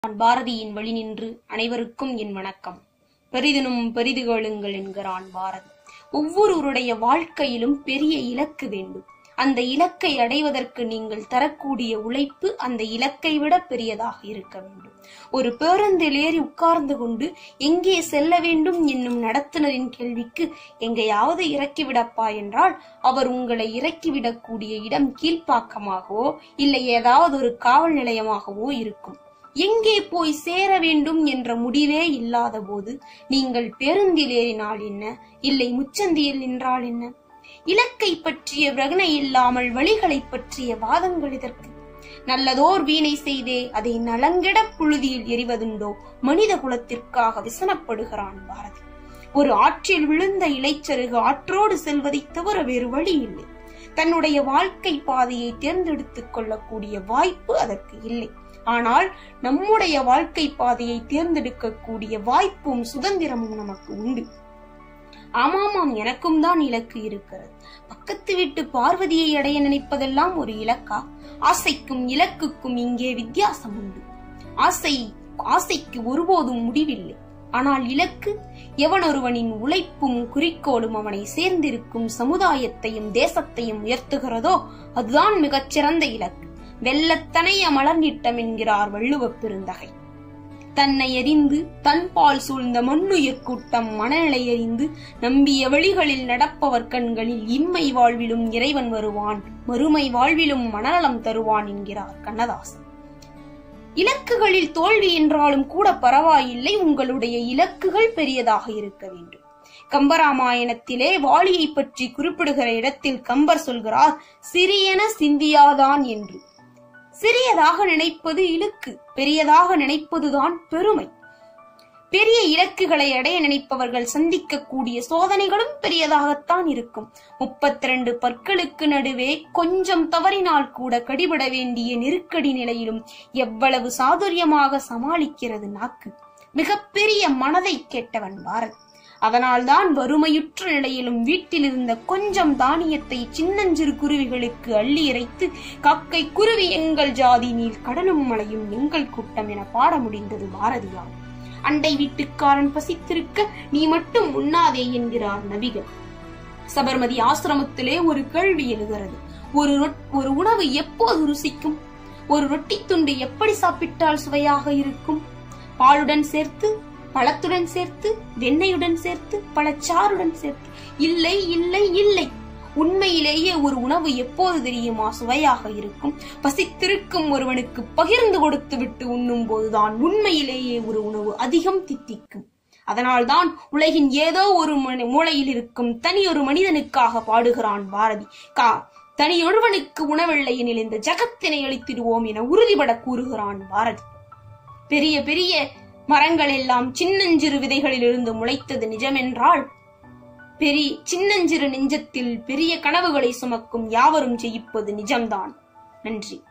நான் பாரதியின் வழி நின்று அனைவருக்கும் என் வணக்கம் பெரிதினும் பெரிது கேளுங்கள் என்கிறான் பாரதி ஒவ்வொருவருடைய வாழ்க்கையிலும் பெரிய இலக்கு வேண்டும் அந்த இலக்கை அடைவதற்கு நீங்கள் தரக்கூடிய உழைப்பு அந்த இலக்கை விட பெரியதாக இருக்க வேண்டும் ஒரு பேருந்தில் ஏறி உட்கார்ந்து கொண்டு எங்கே செல்ல வேண்டும் என்னும் நடத்துனரின் கேள்விக்கு எங்கேயாவது இறக்கிவிடப்பா என்றால் அவர் உங்களை இறக்கிவிடக்கூடிய இடம் கீழ்ப்பாக்கமாகவோ இல்லை ஏதாவது ஒரு காவல் நிலையமாகவோ இருக்கும் எங்கே போய் சேர வேண்டும் என்ற முடிவே இல்லாத போது நீங்கள் பேருந்தில் ஏறினால் என்ன இல்லை முச்சந்தியில் நின்றால் என்ன இலக்கை பற்றிய பிரகனை இல்லாமல் வழிகளை பற்றிய வாதங்கள் இதற்கு நல்லதோர் வீணை செய்தே அதை நலங்கெட புழுதியில் எறிவதுண்டோ மனித குலத்திற்காக விசனப்படுகிறான் பாரதி ஒரு ஆற்றில் விழுந்த இலைச்சருகு ஆற்றோடு செல்வதைத் தவிர வேறு வழி இல்லை தன்னுடைய வாழ்க்கை பாதையை தேர்ந்தெடுத்துக் கொள்ளக்கூடிய வாய்ப்பு அதற்கு இல்லை ஆனால் நம்முடைய வாழ்க்கை பாதையை தேர்ந்தெடுக்கக்கூடிய வாய்ப்பும் சுதந்திரமும் நமக்கு உண்டு ஆமாமாம் எனக்கும் தான் இலக்கு இருக்கிறது பக்கத்து வீட்டு பார்வதியை அடைய நினைப்பதெல்லாம் ஒரு இலக்கா ஆசைக்கும் இலக்குக்கும் இங்கே வித்தியாசம் உண்டு ஆசை ஆசைக்கு ஒருபோதும் முடிவில்லை ஆனால் இலக்கு எவனொருவனின் உழைப்பும் குறிக்கோளும் அவனை சேர்ந்திருக்கும் சமுதாயத்தையும் தேசத்தையும் உயர்த்துகிறதோ அதுதான் மிகச்சிறந்த இலக்கு வெள்ளத்தனைய மலர்நிட்டம் என்கிறார் வள்ளுவப் பெருந்தகை தன்னை எறிந்து தன்பால் சூழ்ந்த மண்ணுயிர் கூட்டம் மனநிலை எறிந்து நம்பிய வழிகளில் நடப்பவர் கண்களில் இம்மை வாழ்விலும் இறைவன் வருவான் மறுமை வாழ்விலும் மனநலம் தருவான் என்கிறார் கண்ணதாசன் இலக்குகளில் தோல்வி என்றாலும் கூட பரவாயில்லை உங்களுடைய இலக்குகள் பெரியதாக இருக்க வேண்டும் கம்பராமாயணத்திலே வாலியை பற்றி குறிப்பிடுகிற இடத்தில் கம்பர் சொல்கிறார் சிறியன சிந்தியாதான் என்று சிறியதாக நினைப்பது இழுக்கு பெரியதாக நினைப்பதுதான் பெருமை பெரிய இலக்குகளை அடைய நினைப்பவர்கள் சந்திக்கக்கூடிய சோதனைகளும் பெரியதாகத்தான் இருக்கும் முப்பத்தி ரெண்டு பற்களுக்கு நடுவே கொஞ்சம் தவறினால் கூட கடிபட வேண்டிய நெருக்கடி நிலையிலும் எவ்வளவு சாதுரியமாக சமாளிக்கிறது நாக்கு மிகப்பெரிய மனதை கேட்டவன் பாரத் அதனால்தான் வறுமையுற்ற நிலையிலும் வீட்டில் இருந்த கொஞ்சம் தானியத்தை சின்னஞ்சிறு குருவிகளுக்கு அள்ளி இறைத்து கக்கை குருவி எங்கள் ஜாதி நீர் கடலும் மலையும் எங்கள் கூட்டம் என பாட முடிந்தது பாரதியார் அண்டை வீட்டுக்காரன் பசித்திருக்க நீ மட்டும் உண்ணாதே என்கிறார் நபிகள் சபர்மதி ஆசிரமத்திலே ஒரு கேள்வி எழுகிறது ஒரு ஒரு உணவு எப்போது ருசிக்கும் ஒரு ரொட்டி துண்டு எப்படி சாப்பிட்டால் சுவையாக இருக்கும் பாலுடன் சேர்த்து பழத்துடன் சேர்த்து வெண்ணெயுடன் சேர்த்து பழச்சாறுடன் சேர்த்து இல்லை இல்லை இல்லை உண்மையிலேயே ஒரு உணவு எப்போது தெரியுமா சுவையாக இருக்கும் பசித்திருக்கும் ஒருவனுக்கு பகிர்ந்து கொடுத்து விட்டு உண்ணும் போதுதான் உண்மையிலேயே ஒரு உணவு அதிகம் தித்திக்கும் அதனால்தான் உலகின் ஏதோ ஒரு மூளையில் இருக்கும் தனி ஒரு மனிதனுக்காக பாடுகிறான் பாரதி கா தனியொருவனுக்கு உணவில்லை எனில் இந்த ஜகத்தினை அளித்திடுவோம் என உறுதிபட கூறுகிறான் பாரதி பெரிய பெரிய மரங்கள் எல்லாம் சின்னஞ்சிறு விதைகளிலிருந்து முளைத்தது நிஜமென்றால் பெரிய சின்னஞ்சிறு நெஞ்சத்தில் பெரிய கனவுகளை சுமக்கும் யாவரும் ஜெயிப்பது நிஜம்தான் நன்றி